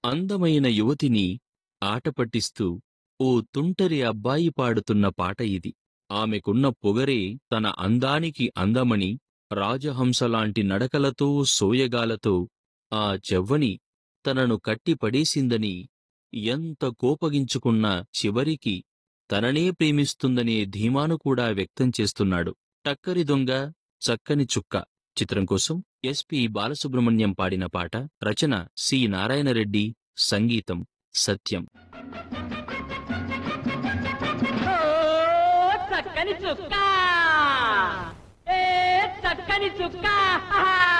అందమైన యువతిని ఆట పట్టిస్తూ ఓ తుంటరి అబ్బాయి పాడుతున్న పాట ఇది ఆమెకున్న పొగరే తన అందానికి అందమని రాజహంసలాంటి నడకలతో సోయగాలతో ఆ చెవ్వని తనను కట్టిపడేసిందని ఎంత కోపగించుకున్నా చివరికి తననే ప్రేమిస్తుందనే ధీమాను కూడా వ్యక్తం చేస్తున్నాడు టక్కరి దొంగ చక్కని చుక్క చిత్రం కోసం ఎస్పి బాలసుబ్రహ్మణ్యం పాడిన పాట రచన సి నారాయణరెడ్డి సంగీతం సత్యం ఓ చక్కని చుక్క ఏ చక్కని చుక్క